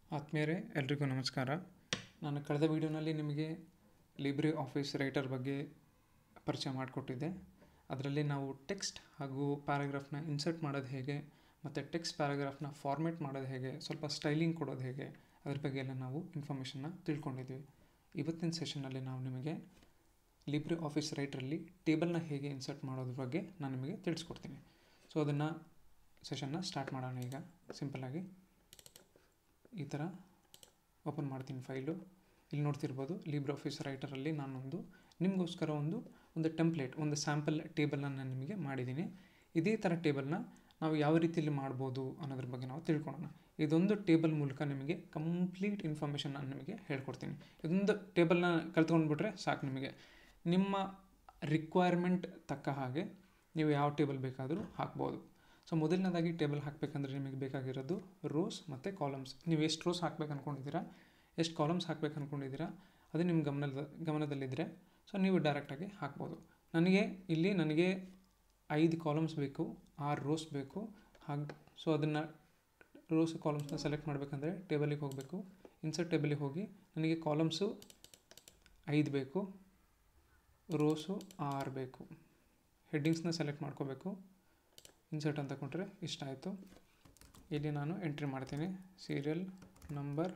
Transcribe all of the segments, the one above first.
ಆತ್ಮೀಯರೇ ಎಲ್ರಿಗೂ ನಮಸ್ಕಾರ ನಾನು ಕಳೆದ ವಿಡಿಯೋನಲ್ಲಿ ನಿಮಗೆ ಲಿಬ್ರೆ ಆಫೀಸ್ ರೈಟರ್ ಬಗ್ಗೆ ಪರಿಚಯ ಮಾಡಿಕೊಟ್ಟಿದ್ದೆ ಅದರಲ್ಲಿ ನಾವು ಟೆಕ್ಸ್ಟ್ ಹಾಗೂ ಪ್ಯಾರಾಗ್ರಾಫ್ನ ಇನ್ಸರ್ಟ್ ಮಾಡೋದು ಹೇಗೆ ಮತ್ತು ಟೆಕ್ಸ್ಟ್ ಪ್ಯಾರಾಗ್ರಾಫ್ನ ಫಾರ್ಮೇಟ್ ಮಾಡೋದು ಹೇಗೆ ಸ್ವಲ್ಪ ಸ್ಟೈಲಿಂಗ್ ಕೊಡೋದು ಹೇಗೆ ಅದ್ರ ಬಗ್ಗೆ ಎಲ್ಲ ನಾವು ಇನ್ಫಾರ್ಮೇಷನ್ನ ತಿಳ್ಕೊಂಡಿದ್ವಿ ಇವತ್ತಿನ ಸೆಷನ್ನಲ್ಲಿ ನಾವು ನಿಮಗೆ ಲಿಬ್ರೆ ಆಫೀಸ್ ರೈಟ್ರಲ್ಲಿ ಟೇಬಲ್ನ ಹೇಗೆ ಇನ್ಸರ್ಟ್ ಮಾಡೋದ್ರ ಬಗ್ಗೆ ನಾನು ನಿಮಗೆ ತಿಳಿಸ್ಕೊಡ್ತೀನಿ ಸೊ ಅದನ್ನು ಸೆಷನ್ನ ಸ್ಟಾರ್ಟ್ ಮಾಡೋಣ ಈಗ ಸಿಂಪಲ್ಲಾಗಿ ಈ ಥರ ಓಪನ್ ಮಾಡ್ತೀನಿ ಫೈಲು ಇಲ್ಲಿ ನೋಡ್ತಿರ್ಬೋದು ಲಿಬ್ರೆ ಆಫೀಸ್ ರೈಟರಲ್ಲಿ ನಾನೊಂದು ನಿಮಗೋಸ್ಕರ ಒಂದು ಒಂದು ಟೆಂಪ್ಲೇಟ್ ಒಂದು ಸ್ಯಾಂಪಲ್ ಟೇಬಲನ್ನು ನಾನು ನಿಮಗೆ ಮಾಡಿದ್ದೀನಿ ಇದೇ ಥರ ಟೇಬಲ್ನ ನಾವು ಯಾವ ರೀತಿಯಲ್ಲಿ ಮಾಡ್ಬೋದು ಅನ್ನೋದ್ರ ಬಗ್ಗೆ ನಾವು ತಿಳ್ಕೊಳ್ಳೋಣ ಇದೊಂದು ಟೇಬಲ್ ಮೂಲಕ ನಿಮಗೆ ಕಂಪ್ಲೀಟ್ ಇನ್ಫಾರ್ಮೇಷನ್ ನಾನು ನಿಮಗೆ ಹೇಳ್ಕೊಡ್ತೀನಿ ಇದೊಂದು ಟೇಬಲ್ನ ಕಲ್ತ್ಕೊಂಡ್ಬಿಟ್ರೆ ಸಾಕು ನಿಮಗೆ ನಿಮ್ಮ ರಿಕ್ವೈರ್ಮೆಂಟ್ ತಕ್ಕ ಹಾಗೆ ನೀವು ಯಾವ ಟೇಬಲ್ ಬೇಕಾದರೂ ಹಾಕ್ಬೋದು ಸೊ ಮೊದಲನೇದಾಗಿ ಟೇಬಲ್ ಹಾಕಬೇಕಂದ್ರೆ ನಿಮಗೆ ಬೇಕಾಗಿರೋದು ರೋಸ್ ಮತ್ತು ಕಾಲಮ್ಸ್ ನೀವು ಎಷ್ಟು ರೋಸ್ ಹಾಕ್ಬೇಕು ಅಂದ್ಕೊಂಡಿದ್ದೀರಾ ಎಷ್ಟು ಕಾಲಮ್ಸ್ ಹಾಕ್ಬೇಕು ಅಂದ್ಕೊಂಡಿದ್ದೀರಾ ಅದು ನಿಮ್ಮ ಗಮನದ ಗಮನದಲ್ಲಿದ್ದರೆ ಸೊ ನೀವು ಡೈರೆಕ್ಟಾಗಿ ಹಾಕ್ಬೋದು ನನಗೆ ಇಲ್ಲಿ ನನಗೆ ಐದು ಕಾಲಮ್ಸ್ ಬೇಕು ಆರು ರೋಸ್ ಬೇಕು ಹಾಗೆ ಸೊ ಅದನ್ನು ರೋಸ್ ಕಾಲಮ್ಸ್ನ ಸೆಲೆಕ್ಟ್ ಮಾಡಬೇಕಂದ್ರೆ ಟೇಬಲಿಗೆ ಹೋಗಬೇಕು ಇನ್ಸರ್ಟ್ ಟೇಬಲಿಗೆ ಹೋಗಿ ನನಗೆ ಕಾಲಮ್ಸು ಐದು ಬೇಕು ರೋಸು ಆರು ಬೇಕು ಹೆಡ್ಡಿಂಗ್ಸ್ನ ಸೆಲೆಕ್ಟ್ ಮಾಡ್ಕೋಬೇಕು ಇನ್ಸರ್ಟ್ ಅಂತ ಕೊಟ್ಟರೆ ಇಷ್ಟ ಆಯಿತು ಇಲ್ಲಿ ನಾನು ಎಂಟ್ರಿ ಮಾಡ್ತೀನಿ ಸೀರಿಯಲ್ ನಂಬರ್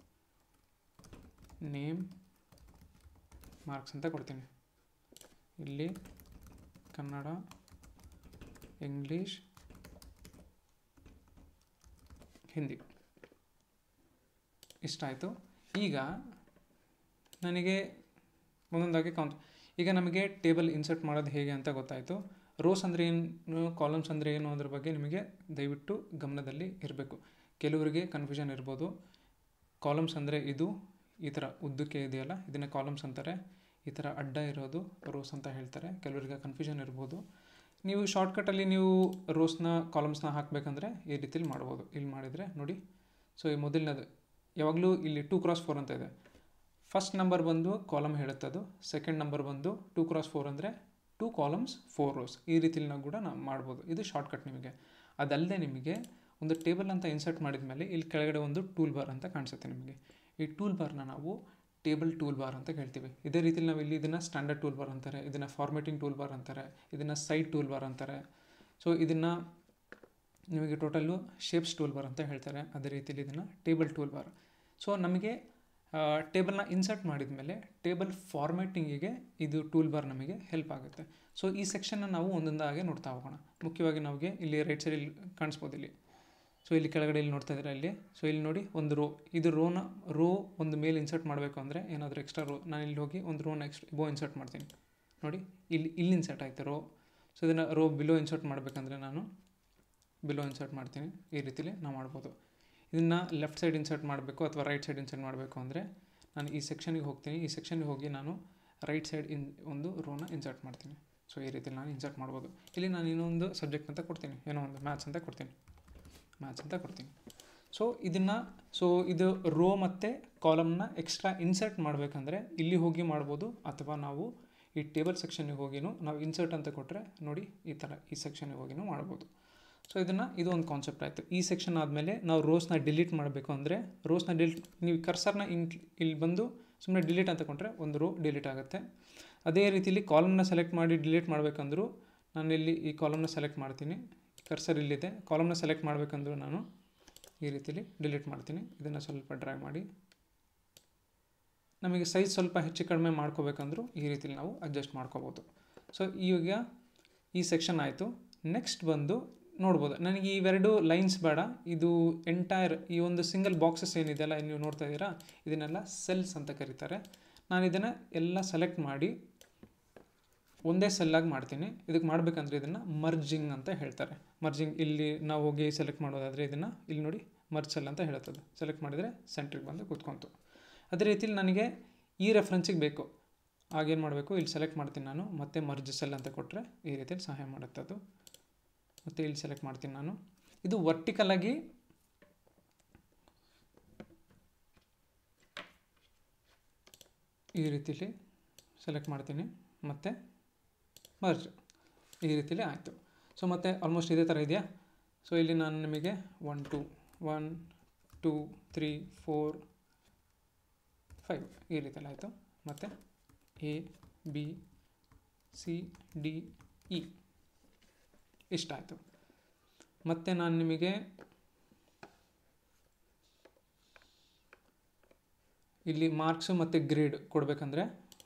ನೇಮ್ ಮಾರ್ಕ್ಸ್ ಅಂತ ಕೊಡ್ತೀನಿ ಇಲ್ಲಿ ಕನ್ನಡ ಇಂಗ್ಲೀಷ್ ಹಿಂದಿ ಇಷ್ಟ ಆಯಿತು ಈಗ ನನಗೆ ಒಂದೊಂದಾಗಿ ಕೌಂಟ್ ಈಗ ನಮಗೆ ಟೇಬಲ್ ಇನ್ಸರ್ಟ್ ಮಾಡೋದು ಹೇಗೆ ಅಂತ ಗೊತ್ತಾಯಿತು ರೋಸ್ ಅಂದರೆ ಏನು ಕಾಲಮ್ಸ್ ಅಂದರೆ ಏನು ಅದ್ರ ಬಗ್ಗೆ ನಿಮಗೆ ದಯವಿಟ್ಟು ಗಮನದಲ್ಲಿ ಇರಬೇಕು ಕೆಲವರಿಗೆ ಕನ್ಫ್ಯೂಷನ್ ಇರ್ಬೋದು ಕಾಲಮ್ಸ್ ಅಂದರೆ ಇದು ಈ ಥರ ಉದ್ದಕ್ಕೆ ಇದೆಯಲ್ಲ ಇದನ್ನು ಕಾಲಮ್ಸ್ ಅಂತಾರೆ ಈ ಥರ ಅಡ್ಡ ಇರೋದು ರೋಸ್ ಅಂತ ಹೇಳ್ತಾರೆ ಕೆಲವರಿಗೆ ಕನ್ಫ್ಯೂಷನ್ ಇರ್ಬೋದು ನೀವು ಶಾರ್ಟ್ಕಟಲ್ಲಿ ನೀವು ರೋಸ್ನ ಕಾಲಮ್ಸ್ನ ಹಾಕಬೇಕಂದ್ರೆ ಈ ರೀತಿಲಿ ಮಾಡ್ಬೋದು ಇಲ್ಲಿ ಮಾಡಿದರೆ ನೋಡಿ ಸೊ ಈ ಮೊದಲನೇದು ಯಾವಾಗಲೂ ಇಲ್ಲಿ ಟೂ ಕ್ರಾಸ್ ಫೋರ್ ಅಂತ ಇದೆ ಫಸ್ಟ್ ನಂಬರ್ ಬಂದು ಕಾಲಮ್ ಹೇಳುತ್ತದು ಸೆಕೆಂಡ್ ನಂಬರ್ ಬಂದು ಟೂ ಕ್ರಾಸ್ ಫೋರ್ ಅಂದರೆ ಟೂ ಕಾಲಮ್ಸ್ ಫೋರ್ ರೋಸ್ ಈ ರೀತಿಲಿ ನಾವು ಕೂಡ ನಾವು ಮಾಡ್ಬೋದು ಇದು ಶಾರ್ಟ್ಕಟ್ ನಿಮಗೆ ಅದಲ್ಲದೆ ನಿಮಗೆ ಒಂದು ಟೇಬಲ್ ಅಂತ ಇನ್ಸರ್ಟ್ ಮಾಡಿದ ಮೇಲೆ ಇಲ್ಲಿ ಕೆಳಗಡೆ ಒಂದು ಟೂಲ್ ಬಾರ್ ಅಂತ ಕಾಣಿಸುತ್ತೆ ನಿಮಗೆ ಈ ಟೂಲ್ ಬಾರ್ನ ನಾವು ಟೇಬಲ್ ಟೂಲ್ ಬಾರ್ ಅಂತ ಹೇಳ್ತೀವಿ ಇದೇ ರೀತಿಲಿ ನಾವು ಇಲ್ಲಿ ಇದನ್ನು ಸ್ಟ್ಯಾಂಡರ್ಡ್ ಟೂಲ್ ಬಾರ್ ಅಂತಾರೆ ಇದನ್ನು ಫಾರ್ಮೇಟಿಂಗ್ ಟೂಲ್ ಬಾರ್ ಅಂತಾರೆ ಇದನ್ನು ಸೈಡ್ ಟೂಲ್ ಬಾರ್ ಅಂತಾರೆ ಸೊ ಇದನ್ನು ನಿಮಗೆ ಟೋಟಲ್ಲು ಶೇಪ್ಸ್ ಟೂಲ್ ಬಾರ್ ಅಂತ ಹೇಳ್ತಾರೆ ಅದೇ ರೀತಿಲಿ ಇದನ್ನು ಟೇಬಲ್ ಟೂಲ್ ಬಾರ್ ಸೊ ನಮಗೆ ಟೇಬಲ್ನ ಇನ್ಸರ್ಟ್ ಮಾಡಿದ ಮೇಲೆ ಟೇಬಲ್ ಫಾರ್ಮ್ಯಾಟಿಂಗಿಗೆ ಇದು ಟೂಲ್ ಬಾರ್ ನಮಗೆ ಹೆಲ್ಪ್ ಆಗುತ್ತೆ ಸೊ ಈ ಸೆಕ್ಷನ್ನ ನಾವು ಒಂದೊಂದಾಗೆ ನೋಡ್ತಾ ಹೋಗೋಣ ಮುಖ್ಯವಾಗಿ ನಮಗೆ ಇಲ್ಲಿ ರೈಟ್ ಸೈಡಲ್ಲಿ ಕಾಣಿಸ್ಬೋದು ಇಲ್ಲಿ ಸೊ ಇಲ್ಲಿ ಕೆಳಗಡೆ ಇಲ್ಲಿ ನೋಡ್ತಾ ಇದ್ದೀರಾ ಇಲ್ಲಿ ಸೊ ಇಲ್ಲಿ ನೋಡಿ ಒಂದು ರೋ ಇದು ರೋನ ರೋ ಒಂದು ಮೇಲೆ ಇನ್ಸರ್ಟ್ ಮಾಡಬೇಕು ಅಂದರೆ ಏನಾದರೂ ಎಕ್ಸ್ಟ್ರಾ ರೋ ನಾನು ಇಲ್ಲಿ ಹೋಗಿ ಒಂದು ರೋನ ಎಕ್ಸ್ಟ್ರಾ ಬೋ ಇನ್ಸರ್ಟ್ ಮಾಡ್ತೀನಿ ನೋಡಿ ಇಲ್ಲಿ ಇಲ್ಲಿ ಇನ್ಸರ್ಟ್ ಆಯ್ತು ರೋ ಸೊ ಇದನ್ನು ರೋ ಬಿಲೋ ಇನ್ಸರ್ಟ್ ಮಾಡಬೇಕಂದ್ರೆ ನಾನು ಬಿಲೋ ಇನ್ಸರ್ಟ್ ಮಾಡ್ತೀನಿ ಈ ರೀತಿಲಿ ನಾವು ಮಾಡ್ಬೋದು ಇದನ್ನು ಲೆಫ್ಟ್ ಸೈಡ್ ಇನ್ಸರ್ಟ್ ಮಾಡಬೇಕು ಅಥವಾ ರೈಟ್ ಸೈಡ್ ಇನ್ಸರ್ಟ್ ಮಾಡಬೇಕು ಅಂದರೆ ನಾನು ಈ ಸೆಕ್ಷನಿಗೆ ಹೋಗ್ತೀನಿ ಈ ಸೆಕ್ಷನ್ಗೆ ಹೋಗಿ ನಾನು ರೈಟ್ ಸೈಡ್ ಇನ್ ಒಂದು ರೋನ ಇನ್ಸರ್ಟ್ ಮಾಡ್ತೀನಿ ಸೊ ಈ ರೀತಿಲಿ ನಾನು ಇನ್ಸರ್ಟ್ ಮಾಡ್ಬೋದು ಇಲ್ಲಿ ನಾನು ಇನ್ನೊಂದು ಸಬ್ಜೆಕ್ಟ್ ಅಂತ ಕೊಡ್ತೀನಿ ಏನೋ ಒಂದು ಮ್ಯಾಥ್ಸ್ ಅಂತ ಕೊಡ್ತೀನಿ ಮ್ಯಾಥ್ಸ್ ಅಂತ ಕೊಡ್ತೀನಿ ಸೊ ಇದನ್ನು ಸೊ ಇದು ರೋ ಮತ್ತು ಕಾಲಮ್ನ ಎಕ್ಸ್ಟ್ರಾ ಇನ್ಸರ್ಟ್ ಮಾಡಬೇಕಂದ್ರೆ ಇಲ್ಲಿ ಹೋಗಿ ಮಾಡ್ಬೋದು ಅಥವಾ ನಾವು ಈ ಟೇಬಲ್ ಸೆಕ್ಷನ್ಗೆ ಹೋಗಿನೂ ನಾವು ಇನ್ಸರ್ಟ್ ಅಂತ ಕೊಟ್ಟರೆ ನೋಡಿ ಈ ಥರ ಈ ಸೆಕ್ಷನ್ಗೆ ಹೋಗಿನೂ ಮಾಡ್ಬೋದು ಸೊ ಇದನ್ನು ಇದು ಒಂದು ಕಾನ್ಸೆಪ್ಟ್ ಆಯಿತು ಈ ಸೆಕ್ಷನ್ ಆದಮೇಲೆ ನಾವು ರೋಸ್ನ ಡಿಲೀಟ್ ಮಾಡಬೇಕು ಅಂದರೆ ರೋಸ್ನ ಡಿಲೀಟ್ ನೀವು ಕರ್ಸರ್ನ ಇಂಕ್ ಇಲ್ಲಿ ಬಂದು ಸುಮ್ಮನೆ ಡಿಲೀಟ್ ಅಂತ ಕೊಟ್ಟರೆ ಒಂದು ರೋ ಡಿಲೀಟ್ ಆಗುತ್ತೆ ಅದೇ ರೀತಿಲಿ ಕಾಲಮ್ನ ಸೆಲೆಕ್ಟ್ ಮಾಡಿ ಡಿಲೀಟ್ ಮಾಡಬೇಕಂದ್ರೂ ನಾನು ಇಲ್ಲಿ ಈ ಕಾಲಮ್ನ ಸೆಲೆಕ್ಟ್ ಮಾಡ್ತೀನಿ ಕರ್ಸರ್ ಇಲ್ಲಿದೆ ಕಾಲಮ್ನ ಸೆಲೆಕ್ಟ್ ಮಾಡಬೇಕಂದ್ರೂ ನಾನು ಈ ರೀತಿಲಿ ಡಿಲೀಟ್ ಮಾಡ್ತೀನಿ ಇದನ್ನು ಸ್ವಲ್ಪ ಡ್ರ್ಯಾಗ್ ಮಾಡಿ ನಮಗೆ ಸೈಜ್ ಸ್ವಲ್ಪ ಹೆಚ್ಚು ಕಡಿಮೆ ಮಾಡ್ಕೋಬೇಕಂದ್ರೂ ಈ ರೀತಿಲಿ ನಾವು ಅಡ್ಜಸ್ಟ್ ಮಾಡ್ಕೋಬೋದು ಸೊ ಈಗ ಈ ಸೆಕ್ಷನ್ ಆಯಿತು ನೆಕ್ಸ್ಟ್ ಬಂದು ನೋಡ್ಬೋದು ನನಗೆ ಇವೆರಡು ಲೈನ್ಸ್ ಬೇಡ ಇದು ಎಂಟೈರ್ ಈ ಒಂದು ಸಿಂಗಲ್ ಬಾಕ್ಸಸ್ ಏನಿದೆಯಲ್ಲ ನೀವು ನೋಡ್ತಾ ಇದ್ದೀರಾ ಇದನ್ನೆಲ್ಲ ಸೆಲ್ಸ್ ಅಂತ ಕರೀತಾರೆ ನಾನು ಇದನ್ನು ಎಲ್ಲ ಸೆಲೆಕ್ಟ್ ಮಾಡಿ ಒಂದೇ ಸೆಲ್ಲಾಗಿ ಮಾಡ್ತೀನಿ ಇದಕ್ಕೆ ಮಾಡಬೇಕಂದ್ರೆ ಇದನ್ನು ಮರ್ಜಿಂಗ್ ಅಂತ ಹೇಳ್ತಾರೆ ಮರ್ಜಿಂಗ್ ಇಲ್ಲಿ ನಾವು ಹೋಗಿ ಸೆಲೆಕ್ಟ್ ಮಾಡೋದಾದರೆ ಇದನ್ನು ಇಲ್ಲಿ ನೋಡಿ ಮರ್ಜ್ ಸೆಲ್ ಅಂತ ಹೇಳ್ತದೆ ಸೆಲೆಕ್ಟ್ ಮಾಡಿದರೆ ಸೆಂಟ್ರಿಗೆ ಬಂದು ಕೂತ್ಕೊಂತು ಅದೇ ರೀತಿಲಿ ನನಗೆ ಈ ರೆಫರೆನ್ಸಿಗೆ ಬೇಕು ಆಗೇನು ಮಾಡಬೇಕು ಇಲ್ಲಿ ಸೆಲೆಕ್ಟ್ ಮಾಡ್ತೀನಿ ನಾನು ಮತ್ತೆ ಮರ್ಜ್ ಸೆಲ್ ಅಂತ ಕೊಟ್ಟರೆ ಈ ರೀತಿಯಲ್ಲಿ ಸಹಾಯ ಮಾಡುತ್ತೆ ಅದು ಮತ್ತು ಇಲ್ಲಿ ಸೆಲೆಕ್ಟ್ ಮಾಡ್ತೀನಿ ನಾನು ಇದು ವರ್ಟಿಕಲಾಗಿ ಈ ರೀತಿಲಿ ಸೆಲೆಕ್ಟ್ ಮಾಡ್ತೀನಿ ಮತ್ತು ಮರ್ಜ್ ಈ ರೀತಿಲಿ ಆಯಿತು ಸೊ ಮತ್ತು ಆಲ್ಮೋಸ್ಟ್ ಇದೇ ಥರ ಇದೆಯಾ ಸೊ ಇಲ್ಲಿ ನಾನು ನಿಮಗೆ one two one two three four five ಈ ರೀತಿಯಲ್ಲಿ ಆಯಿತು ಮತ್ತು A B C D E ಇಷ್ಟಾಯಿತು ಮತ್ತು ನಾನು ನಿಮಗೆ ಇಲ್ಲಿ ಮಾರ್ಕ್ಸು ಮತ್ತು ಗ್ರೇಡ್ ಕೊಡಬೇಕಂದ್ರೆ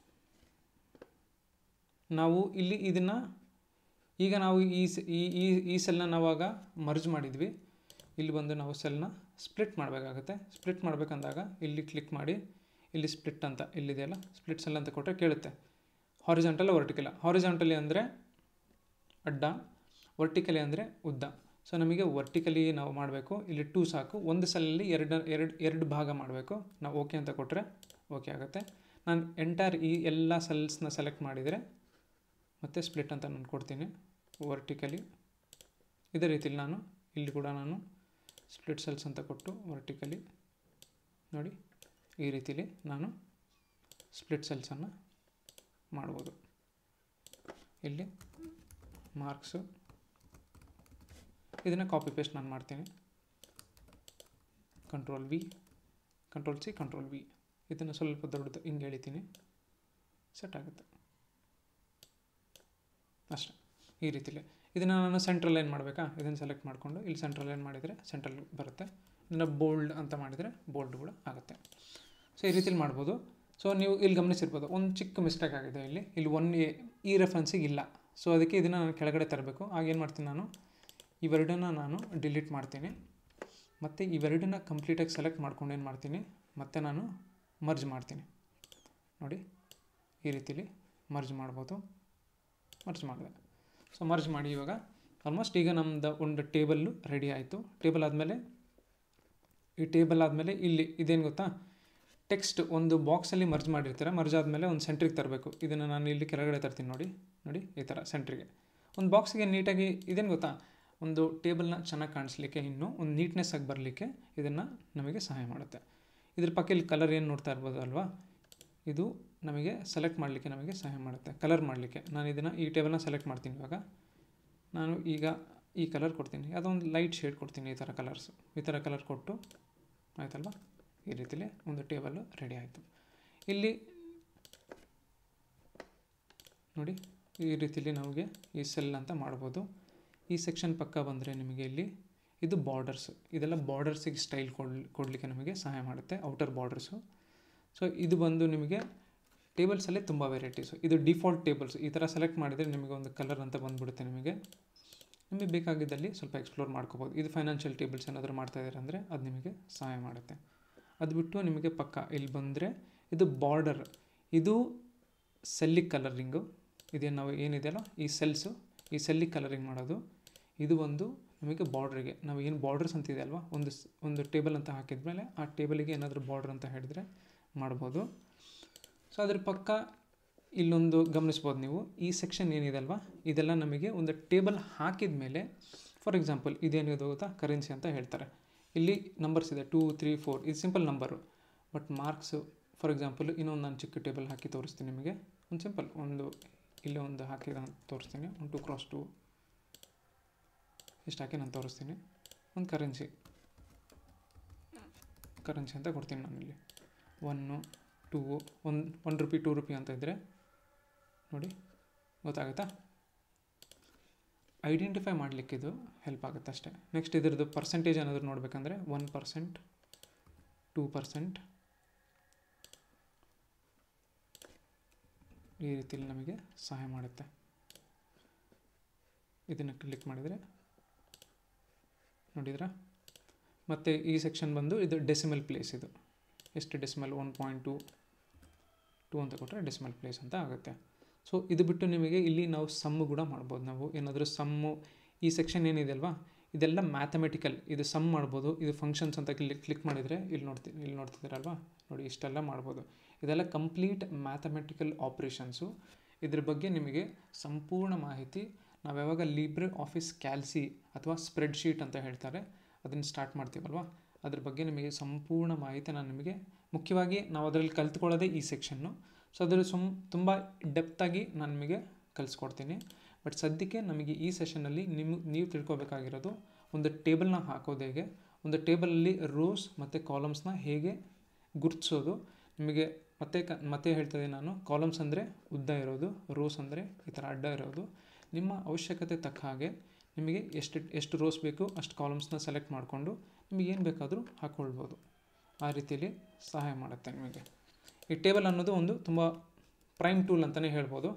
ನಾವು ಇಲ್ಲಿ ಇದನ್ನು ಈಗ ನಾವು ಈ ಸ- ಈ ಈ ಈ ಸೆಲ್ನ ನಾವಾಗ ಮರ್ಜ್ ಮಾಡಿದ್ವಿ ಇಲ್ಲಿ ಬಂದು ನಾವು ಸೆಲ್ನ ಸ್ಪ್ಲಿಟ್ ಮಾಡಬೇಕಾಗುತ್ತೆ ಸ್ಪ್ಲಿಟ್ ಮಾಡಬೇಕಂದಾಗ ಇಲ್ಲಿ ಕ್ಲಿಕ್ ಮಾಡಿ ಇಲ್ಲಿ ಸ್ಪ್ಲಿಟ್ ಅಂತ ಇಲ್ಲಿದೆಯಲ್ಲ ಸ್ಪ್ಲಿಟ್ ಸೆಲ್ ಅಂತ ಕೊಟ್ಟರೆ ಕೇಳುತ್ತೆ ಹಾರಿಜಾಂಟಲ್ ವರ್ಟಿಕಲ್ ಹಾರಿಜಾಂಟಲಿ ಅಂದರೆ ಅಡ್ಡ ವರ್ಟಿಕಲಿ ಅಂದರೆ ಉದ್ದ ಸೊ ನಮಗೆ ವರ್ಟಿಕಲಿ ನಾವು ಮಾಡಬೇಕು ಇಲ್ಲಿ ಟೂ ಸಾಕು ಒಂದು ಸೆಲ್ಲಲ್ಲಿ ಎರಡು ಎರಡು ಎರಡು ಭಾಗ ಮಾಡಬೇಕು ನಾವು ಓಕೆ ಅಂತ ಕೊಟ್ಟರೆ ಓಕೆ ಆಗುತ್ತೆ ನಾನು ಎಂಟೈರ್ ಈ ಎಲ್ಲ ಸೆಲ್ಸ್ನ ಸೆಲೆಕ್ಟ್ ಮಾಡಿದರೆ ಮತ್ತು ಸ್ಪ್ಲಿಟ್ ಅಂತ ನಾನು ಕೊಡ್ತೀನಿ ವರ್ಟಿಕಲಿ ಇದೇ ರೀತಿಲಿ ನಾನು ಇಲ್ಲಿ ಕೂಡ ನಾನು ಸ್ಪ್ಲಿಟ್ ಸೆಲ್ಸ್ ಅಂತ ಕೊಟ್ಟು ವರ್ಟಿಕಲಿ ನೋಡಿ ಈ ರೀತಿಲಿ ನಾನು ಸ್ಪ್ಲಿಟ್ ಸೆಲ್ಸನ್ನು ಮಾಡ್ಬೋದು ಇಲ್ಲಿ ಮಾರ್ಕ್ಸು ಇದನ್ನು ಕಾಪಿ ಪೇಸ್ಟ್ ನಾನು ಮಾಡ್ತೀನಿ control V control C control V ಇದನ್ನು ಸ್ವಲ್ಪ ದೊಡ್ಡದು ಹಿಂಗೆ ಎಳಿತೀನಿ ಸೆಟ್ ಆಗುತ್ತೆ ಅಷ್ಟೆ ಈ ರೀತಿಲಿ ಇದನ್ನು ನಾನು ಸೆಂಟ್ರಲ್ ಲೈನ್ ಮಾಡಬೇಕಾ ಇದನ್ನು ಸೆಲೆಕ್ಟ್ ಮಾಡಿಕೊಂಡು ಇಲ್ಲಿ ಸೆಂಟ್ರಲ್ ಲೈನ್ ಮಾಡಿದರೆ ಸೆಂಟ್ರಲ್ ಬರುತ್ತೆ ಇದನ್ನು ಬೋಲ್ಡ್ ಅಂತ ಮಾಡಿದರೆ ಬೋಲ್ಡ್ ಕೂಡ ಆಗುತ್ತೆ ಸೊ ಈ ರೀತಿಲಿ ಮಾಡ್ಬೋದು ಸೊ ನೀವು ಇಲ್ಲಿ ಗಮನಿಸಿರ್ಬೋದು ಒಂದು ಚಿಕ್ಕ ಮಿಸ್ಟೇಕ್ ಆಗಿದೆ ಇಲ್ಲಿ ಇಲ್ಲಿ ಒನ್ ಎ ಈ ರೆಫರೆನ್ಸಿಗೆ ಇಲ್ಲ ಸೊ ಅದಕ್ಕೆ ಇದನ್ನು ನಾನು ಕೆಳಗಡೆ ತರಬೇಕು ಆಗೇನು ಮಾಡ್ತೀನಿ ನಾನು ಇವೆರಡನ್ನ ನಾನು ಡಿಲೀಟ್ ಮಾಡ್ತೀನಿ ಮತ್ತು ಇವೆರಡನ್ನ ಕಂಪ್ಲೀಟಾಗಿ ಸೆಲೆಕ್ಟ್ ಮಾಡ್ಕೊಂಡು ಏನು ಮಾಡ್ತೀನಿ ಮತ್ತು ನಾನು ಮರ್ಜ್ ಮಾಡ್ತೀನಿ ನೋಡಿ ಈ ರೀತಿಲಿ ಮರ್ಜ್ ಮಾಡ್ಬೋದು ಮರ್ಜ್ ಮಾಡಿದೆ ಸೊ ಮರ್ಜ್ ಮಾಡಿ ಇವಾಗ ಆಲ್ಮೋಸ್ಟ್ ಈಗ ನಮ್ಮದು ಒಂದು ಟೇಬಲ್ಲು ರೆಡಿ ಆಯಿತು ಟೇಬಲ್ ಆದಮೇಲೆ ಈ ಟೇಬಲ್ ಆದಮೇಲೆ ಇಲ್ಲಿ ಇದೇನು ಗೊತ್ತಾ ಟೆಕ್ಸ್ಟ್ ಒಂದು ಬಾಕ್ಸಲ್ಲಿ ಮರ್ಜ್ ಮಾಡಿರ್ತೀರ ಮರ್ಜ್ ಆದಮೇಲೆ ಒಂದು ಸೆಂಟ್ರಿಗೆ ತರಬೇಕು ಇದನ್ನು ನಾನು ಇಲ್ಲಿ ಕೆಳಗಡೆ ತರ್ತೀನಿ ನೋಡಿ ನೋಡಿ ಈ ಥರ ಸೆಂಟ್ರಿಗೆ ಒಂದು ಬಾಕ್ಸಿಗೆ ನೀಟಾಗಿ ಇದೇನು ಗೊತ್ತಾ ಒಂದು ಟೇಬಲ್ನ ಚೆನ್ನಾಗಿ ಕಾಣಿಸ್ಲಿಕ್ಕೆ ಇನ್ನೂ ಒಂದು ನೀಟ್ನೆಸ್ ಆಗಿ ಬರಲಿಕ್ಕೆ ಇದನ್ನು ನಮಗೆ ಸಹಾಯ ಮಾಡುತ್ತೆ ಇದ್ರ ಪಕ್ಕ ಇಲ್ಲಿ ಕಲರ್ ಏನು ನೋಡ್ತಾ ಇರ್ಬೋದು ಅಲ್ವಾ ಇದು ನಮಗೆ ಸೆಲೆಕ್ಟ್ ಮಾಡಲಿಕ್ಕೆ ನಮಗೆ ಸಹಾಯ ಮಾಡುತ್ತೆ ಕಲರ್ ಮಾಡಲಿಕ್ಕೆ ನಾನು ಇದನ್ನು ಈ ಟೇಬಲ್ನ ಸೆಲೆಕ್ಟ್ ಮಾಡ್ತೀನಿ ಇವಾಗ ನಾನು ಈಗ ಈ ಕಲರ್ ಕೊಡ್ತೀನಿ ಅದೊಂದು ಲೈಟ್ ಶೇಡ್ ಕೊಡ್ತೀನಿ ಈ ಥರ ಕಲರ್ಸ್ ಈ ಥರ ಕಲರ್ ಕೊಟ್ಟು ಆಯ್ತಲ್ವಾ ಈ ರೀತಿಲಿ ಒಂದು ಟೇಬಲ್ಲು ರೆಡಿ ಆಯಿತು ಇಲ್ಲಿ ನೋಡಿ ಈ ರೀತಿಲಿ ನಮಗೆ ಈ ಸೆಲ್ ಅಂತ ಮಾಡ್ಬೋದು ಈ ಸೆಕ್ಷನ್ ಪಕ್ಕ ಬಂದರೆ ನಿಮಗೆ ಇಲ್ಲಿ ಇದು ಬಾರ್ಡರ್ಸ್ ಇದೆಲ್ಲ ಬಾರ್ಡರ್ಸಿಗೆ ಸ್ಟೈಲ್ ಕೊಡ್ ಕೊಡಲಿಕ್ಕೆ ನಮಗೆ ಸಹಾಯ ಮಾಡುತ್ತೆ ಔಟರ್ ಬಾರ್ಡರ್ಸು ಸೊ ಇದು ಬಂದು ನಿಮಗೆ ಟೇಬಲ್ಸಲ್ಲೇ ತುಂಬ ವೆರೈಟೀಸು ಇದು ಡಿಫಾಲ್ಟ್ ಟೇಬಲ್ಸ್ ಈ ಥರ ಸೆಲೆಕ್ಟ್ ಮಾಡಿದರೆ ನಿಮಗೆ ಒಂದು ಕಲರ್ ಅಂತ ಬಂದುಬಿಡುತ್ತೆ ನಿಮಗೆ ನಿಮಗೆ ಬೇಕಾಗಿದ್ದಲ್ಲಿ ಸ್ವಲ್ಪ ಎಕ್ಸ್ಪ್ಲೋರ್ ಮಾಡ್ಕೋಬೋದು ಇದು ಫೈನಾನ್ಷಿಯಲ್ ಟೇಬಲ್ಸ್ ಏನಾದರೂ ಮಾಡ್ತಾ ಇದ್ದಾರೆ ಅಂದರೆ ಅದು ನಿಮಗೆ ಸಹಾಯ ಮಾಡುತ್ತೆ ಅದು ಬಿಟ್ಟು ನಿಮಗೆ ಪಕ್ಕ ಇಲ್ಲಿ ಬಂದರೆ ಇದು ಬಾರ್ಡರ್ ಇದು ಸೆಲ್ಲಿಗೆ ಕಲರಿಂಗು ಇದೇನು ನಾವು ಏನಿದೆಯಲ್ಲ ಈ ಸೆಲ್ಸು ಈ ಸೆಲ್ಲಿಗೆ ಕಲರಿಂಗ್ ಮಾಡೋದು ಇದು ಒಂದು ನಮಗೆ ಬಾರ್ಡ್ರಿಗೆ ನಾವು ಏನು ಬಾರ್ಡರ್ಸ್ ಅಂತ ಇದೆ ಅಲ್ವಾ ಒಂದು ಸ್- ಒಂದು ಟೇಬಲ್ ಅಂತ ಹಾಕಿದ್ಮೇಲೆ ಆ ಟೇಬಲಿಗೆ ಏನಾದರೂ ಬಾರ್ಡರ್ ಅಂತ ಹೇಳಿದರೆ ಮಾಡ್ಬೋದು ಸೊ ಅದ್ರ ಪಕ್ಕ ಇಲ್ಲೊಂದು ಗಮನಿಸ್ಬೋದು ನೀವು ಈ ಸೆಕ್ಷನ್ ಏನಿದೆ ಅಲ್ವಾ ಇದೆಲ್ಲ ನಮಗೆ ಒಂದು ಟೇಬಲ್ ಹಾಕಿದ ಮೇಲೆ ಫಾರ್ ಎಕ್ಸಾಂಪಲ್ ಇದೇನಿದೆ ಗೊತ್ತಾ ಕರೆನ್ಸಿ ಅಂತ ಹೇಳ್ತಾರೆ ಇಲ್ಲಿ ನಂಬರ್ಸ್ ಇದೆ ಟೂ ತ್ರೀ ಫೋರ್ ಇದು simple number but marks for example ಇನ್ನೊಂದು ನಾನು ಚಿಕ್ಕ ಟೇಬಲ್ ಹಾಕಿ ತೋರಿಸ್ತೀನಿ ನಿಮಗೆ ಒಂದು ಸಿಂಪಲ್ ಒಂದು ಇಲ್ಲೇ ಒಂದು ಹಾಕಿ ನಾನು ತೋರಿಸ್ತೀನಿ ಒಂದು ಟು ಕ್ರಾಸ್ ಟು ಇಷ್ಟು ಹಾಕಿ ನಾನು ತೋರಿಸ್ತೀನಿ ಒಂದು ಕರೆನ್ಸಿ ಕರೆನ್ಸಿ ಅಂತ ಕೊಡ್ತೀನಿ ನಾನು ಇಲ್ಲಿ one two one one rupee two rupee ಅಂತ ಇದ್ದರೆ ನೋಡಿ ಗೊತ್ತಾಗುತ್ತಾ ಐಡೆಂಟಿಫೈ ಮಾಡಲಿಕ್ಕೆ ಇದು ಹೆಲ್ಪ್ ಆಗುತ್ತೆ ಅಷ್ಟೇ ನೆಕ್ಸ್ಟ್ ಇದ್ರದ್ದು ಪರ್ಸೆಂಟೇಜ್ ಏನಾದರೂ ನೋಡಬೇಕಂದ್ರೆ ಒನ್ ಪರ್ಸೆಂಟ್ ಟೂ ಪರ್ಸೆಂಟ್ ಈ ರೀತಿಯಲ್ಲಿ ನಮಗೆ ಸಹಾಯ ಮಾಡುತ್ತೆ ಇದನ್ನು ಕ್ಲಿಕ್ ಮಾಡಿದರೆ ನೋಡಿದ್ರಾ ಮತ್ತು ಈ ಸೆಕ್ಷನ್ ಬಂದು ಇದು ಡೆಸಿಮಲ್ ಪ್ಲೇಸ್ ಇದು ಎಷ್ಟು decimal one point two two ಅಂತ ಕೊಟ್ಟರೆ ಡೆಸಿಮಲ್ ಪ್ಲೇಸ್ ಅಂತ ಆಗುತ್ತೆ ಸೊ ಇದು ಬಿಟ್ಟು ನಿಮಗೆ ಇಲ್ಲಿ ನಾವು ಸಮ್ಮು ಕೂಡ ಮಾಡ್ಬೋದು ನಾವು ಏನಾದರೂ ಸಮ್ಮು ಈ ಸೆಕ್ಷನ್ ಏನಿದೆ ಅಲ್ವಾ ಇದೆಲ್ಲ ಮ್ಯಾಥಮೆಟಿಕಲ್ ಇದು ಸಮ್ ಮಾಡ್ಬೋದು ಇದು ಫಂಕ್ಷನ್ಸ್ ಅಂತ ಕ್ಲಿಕ್ ಕ್ಲಿಕ್ ಮಾಡಿದರೆ ಇಲ್ಲಿ ನೋಡ್ತಿ ಇಲ್ಲಿ ನೋಡ್ತಿದ್ದೀರಲ್ವಾ ನೋಡಿ ಇಷ್ಟೆಲ್ಲ ಮಾಡ್ಬೋದು ಇದೆಲ್ಲ ಕಂಪ್ಲೀಟ್ ಮ್ಯಾಥಮೆಟಿಕಲ್ ಆಪ್ರೇಷನ್ಸು ಇದ್ರ ಬಗ್ಗೆ ನಿಮಗೆ ಸಂಪೂರ್ಣ ಮಾಹಿತಿ ನಾವು ಯಾವಾಗ ಲೀಬ್ರೆ ಆಫೀಸ್ ಕ್ಯಾಲ್ಸಿ ಅಥವಾ ಸ್ಪ್ರೆಡ್ಶೀಟ್ ಅಂತ ಹೇಳ್ತಾರೆ ಅದನ್ನು ಸ್ಟಾರ್ಟ್ ಮಾಡ್ತೀವಲ್ವಾ ಅದ್ರ ಬಗ್ಗೆ ನಿಮಗೆ ಸಂಪೂರ್ಣ ಮಾಹಿತಿ ನಾನು ನಿಮಗೆ ಮುಖ್ಯವಾಗಿ ನಾವು ಅದರಲ್ಲಿ ಕಲ್ತ್ಕೊಳ್ಳೋದೇ ಈ ಸೆಕ್ಷನ್ನು ಸೊ ಅದರಲ್ಲಿ ಸುಮ್ ತುಂಬ ಡೆಪ್ತಾಗಿ ನಾನು ನಿಮಗೆ ಕಲಿಸ್ಕೊಡ್ತೀನಿ ಬಟ್ ಸದ್ಯಕ್ಕೆ ನಮಗೆ ಈ ಸೆಷನಲ್ಲಿ ನಿಮ್ಮ ನೀವು ತಿಳ್ಕೊಬೇಕಾಗಿರೋದು ಒಂದು ಟೇಬಲ್ನ ಹಾಕೋದು ಹೇಗೆ ಒಂದು ಟೇಬಲಲ್ಲಿ ರೋಸ್ ಮತ್ತು ಕಾಲಮ್ಸ್ನ ಹೇಗೆ ಗುರುತಿಸೋದು ನಿಮಗೆ ಮತ್ತೆ ಕ ಮತ್ತೆ ಹೇಳ್ತದೆ ನಾನು ಕಾಲಮ್ಸ್ ಅಂದರೆ ಉದ್ದ ಇರೋದು ರೋಸ್ ಅಂದರೆ ಈ ಥರ ಅಡ್ಡ ಇರೋದು ನಿಮ್ಮ ಅವಶ್ಯಕತೆ ತಕ್ಕ ಹಾಗೆ ನಿಮಗೆ ಎಷ್ಟು ಎಷ್ಟು ರೋಸ್ ಬೇಕು ಅಷ್ಟು ಕಾಲಮ್ಸ್ನ ಸೆಲೆಕ್ಟ್ ಮಾಡಿಕೊಂಡು ನಿಮಗೆ ಏನು ಬೇಕಾದರೂ ಹಾಕ್ಕೊಳ್ಬೋದು ಆ ರೀತಿಯಲ್ಲಿ ಸಹಾಯ ಮಾಡುತ್ತೆ ನಿಮಗೆ ಈ ಟೇಬಲ್ ಅನ್ನೋದು ಒಂದು ತುಂಬ ಪ್ರೈಮ್ ಟೂಲ್ ಅಂತಲೇ ಹೇಳ್ಬೋದು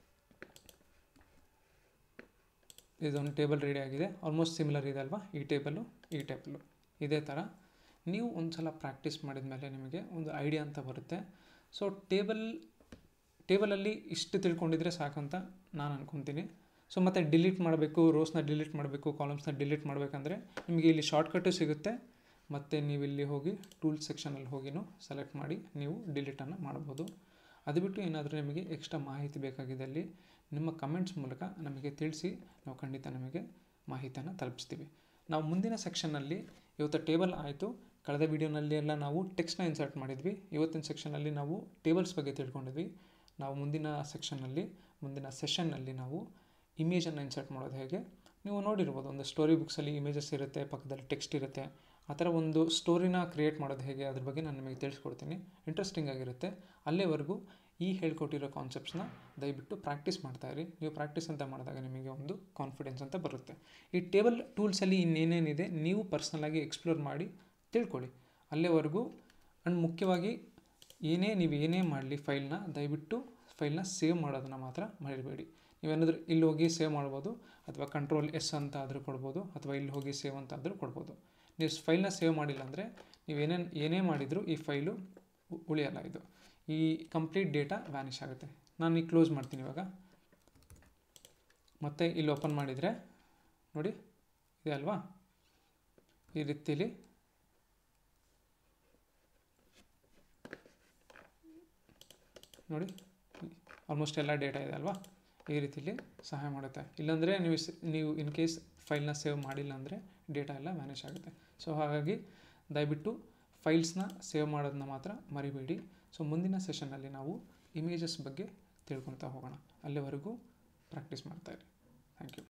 ಇದೊಂದು ಟೇಬಲ್ ರೆಡಿ ಆಗಿದೆ ಆಲ್ಮೋಸ್ಟ್ ಸಿಮಿಲರ್ ಇದೆ ಅಲ್ವಾ ಈ ಟೇಬಲ್ಲು ಈ ಟೇಬಲ್ಲು ಇದೇ ಥರ ನೀವು ಒಂದು ಸಲ ಪ್ರಾಕ್ಟೀಸ್ ಮಾಡಿದ ಮೇಲೆ ನಿಮಗೆ ಒಂದು ಐಡಿಯಾ ಅಂತ ಬರುತ್ತೆ ಸೊ ಟೇಬಲ್ ಟೇಬಲಲ್ಲಿ ಇಷ್ಟು ತಿಳ್ಕೊಂಡಿದ್ರೆ ಸಾಕಂತ ನಾನು ಅನ್ಕೊತೀನಿ ಸೊ ಮತ್ತು ಡಿಲೀಟ್ ಮಾಡಬೇಕು ರೋಸ್ನ ಡಿಲೀಟ್ ಮಾಡಬೇಕು ಕಾಲಮ್ಸ್ನ ಡಿಲೀಟ್ ಮಾಡಬೇಕಂದ್ರೆ ನಿಮಗೆ ಇಲ್ಲಿ ಶಾರ್ಟ್ಕಟ್ಟು ಸಿಗುತ್ತೆ ಮತ್ತು ನೀವು ಇಲ್ಲಿ ಹೋಗಿ ಟೂಲ್ ಸೆಕ್ಷನಲ್ಲಿ ಹೋಗಿನೂ ಸೆಲೆಕ್ಟ್ ಮಾಡಿ ನೀವು ಡಿಲೀಟನ್ನು ಮಾಡ್ಬೋದು ಅದು ಬಿಟ್ಟು ಏನಾದರೂ ನಿಮಗೆ ಎಕ್ಸ್ಟ್ರಾ ಮಾಹಿತಿ ಬೇಕಾಗಿದೆ ಅಲ್ಲಿ ನಿಮ್ಮ ಕಮೆಂಟ್ಸ್ ಮೂಲಕ ನಮಗೆ ತಿಳಿಸಿ ನಾವು ಖಂಡಿತ ನಿಮಗೆ ಮಾಹಿತಿಯನ್ನು ತಲುಪಿಸ್ತೀವಿ ನಾವು ಮುಂದಿನ ಸೆಕ್ಷನ್ನಲ್ಲಿ ಇವತ್ತು ಟೇಬಲ್ ಆಯಿತು ಕಳೆದ ವೀಡಿಯೋನಲ್ಲಿ ಎಲ್ಲ ನಾವು ಟೆಕ್ಸ್ಟ್ನ ಇನ್ಸರ್ಟ್ ಮಾಡಿದ್ವಿ ಇವತ್ತಿನ ಸೆಕ್ಷನಲ್ಲಿ ನಾವು ಟೇಬಲ್ಸ್ ಬಗ್ಗೆ ತಿಳ್ಕೊಂಡಿದ್ವಿ ನಾವು ಮುಂದಿನ ಸೆಕ್ಷನ್ನಲ್ಲಿ ಮುಂದಿನ ಸೆಷನ್ನಲ್ಲಿ ನಾವು ಇಮೇಜನ್ನು ಇನ್ಸರ್ಟ್ ಮಾಡೋದು ಹೇಗೆ ನೀವು ನೋಡಿರ್ಬೋದು ಒಂದು ಸ್ಟೋರಿ ಬುಕ್ಸಲ್ಲಿ ಇಮೇಜಸ್ ಇರುತ್ತೆ ಪಕ್ಕದಲ್ಲಿ ಟೆಕ್ಸ್ಟ್ ಇರುತ್ತೆ ಆ ಥರ ಒಂದು ಸ್ಟೋರಿನ ಕ್ರಿಯೇಟ್ ಮಾಡೋದು ಹೇಗೆ ಅದ್ರ ಬಗ್ಗೆ ನಾನು ನಿಮಗೆ ತಿಳಿಸ್ಕೊಡ್ತೀನಿ ಇಂಟ್ರೆಸ್ಟಿಂಗ್ ಆಗಿರುತ್ತೆ ಅಲ್ಲೇವರೆಗೂ ಈ ಹೇಳ್ಕೊಟ್ಟಿರೋ ಕಾನ್ಸೆಪ್ಟ್ಸ್ನ ದಯವಿಟ್ಟು ಪ್ರಾಕ್ಟೀಸ್ ಮಾಡ್ತಾಯಿರಿ ನೀವು ಪ್ರಾಕ್ಟೀಸ್ ಅಂತ ಮಾಡಿದಾಗ ನಿಮಗೆ ಒಂದು ಕಾನ್ಫಿಡೆನ್ಸ್ ಅಂತ ಬರುತ್ತೆ ಈ ಟೇಬಲ್ ಟೂಲ್ಸಲ್ಲಿ ಇನ್ನೇನೇನಿದೆ ನೀವು ಪರ್ಸ್ನಲಾಗಿ ಎಕ್ಸ್ಪ್ಲೋರ್ ಮಾಡಿ ತಿಳ್ಕೊಳ್ಳಿ ಅಲ್ಲೇವರೆಗೂ ಆ್ಯಂಡ್ ಮುಖ್ಯವಾಗಿ ಏನೇ ನೀವು ಏನೇ ಮಾಡಲಿ ಫೈಲ್ನ ದಯವಿಟ್ಟು ಫೈಲ್ನ ಸೇವ್ ಮಾಡೋದನ್ನ ಮಾತ್ರ ಮರಿಬೇಡಿ ನೀವೇನಾದರೂ ಇಲ್ಲಿ ಹೋಗಿ ಸೇವ್ ಮಾಡ್ಬೋದು ಅಥವಾ ಕಂಟ್ರೋಲ್ ಎಸ್ ಅಂತ ಆದರೂ ಕೊಡ್ಬೋದು ಅಥವಾ ಇಲ್ಲಿ ಹೋಗಿ ಸೇವ್ ಅಂತ ಆದರೂ ಕೊಡ್ಬೋದು ನೀವು ಫೈಲ್ನ ಸೇವ್ ಮಾಡಿಲ್ಲ ಅಂದರೆ ನೀವು ಏನೇನು ಏನೇ ಮಾಡಿದರೂ ಈ ಫೈಲು ಉಳಿಯಲ್ಲ ಇದು ಈ ಕಂಪ್ಲೀಟ್ ಡೇಟಾ ವ್ಯಾನಿಷ್ ಆಗುತ್ತೆ ನಾನು ಈಗ ಕ್ಲೋಸ್ ಮಾಡ್ತೀನಿ ಇವಾಗ ಮತ್ತೆ ಇಲ್ಲಿ ಓಪನ್ ಮಾಡಿದರೆ ನೋಡಿ ಇದೆ ಅಲ್ವಾ ಈ ರೀತಿಯಲ್ಲಿ ನೋಡಿ ಆಲ್ಮೋಸ್ಟ್ ಎಲ್ಲ ಡೇಟಾ ಇದೆ ಅಲ್ವಾ ಈ ರೀತಿಲಿ ಸಹಾಯ ಮಾಡುತ್ತೆ ಇಲ್ಲಾಂದರೆ ನೀವು ಸ್- ನೀವು ಇನ್ ಕೇಸ್ ಫೈಲ್ನ ಸೇವ್ ಮಾಡಿಲ್ಲ ಅಂದರೆ ಡೇಟಾ ಎಲ್ಲ ಮ್ಯಾನೇಜ್ ಆಗುತ್ತೆ ಸೊ ಹಾಗಾಗಿ ದಯವಿಟ್ಟು ಫೈಲ್ಸ್ನ ಸೇವ್ ಮಾಡೋದನ್ನ ಮಾತ್ರ ಮರಿಬೇಡಿ ಸೊ ಮುಂದಿನ ಸೆಷನ್ನಲ್ಲಿ ನಾವು ಇಮೇಜಸ್ ಬಗ್ಗೆ ತಿಳ್ಕೊಳ್ತಾ ಹೋಗೋಣ ಅಲ್ಲಿವರೆಗೂ ಪ್ರಾಕ್ಟೀಸ್ ಮಾಡ್ತಾಯಿರಿ ಥ್ಯಾಂಕ್ ಯು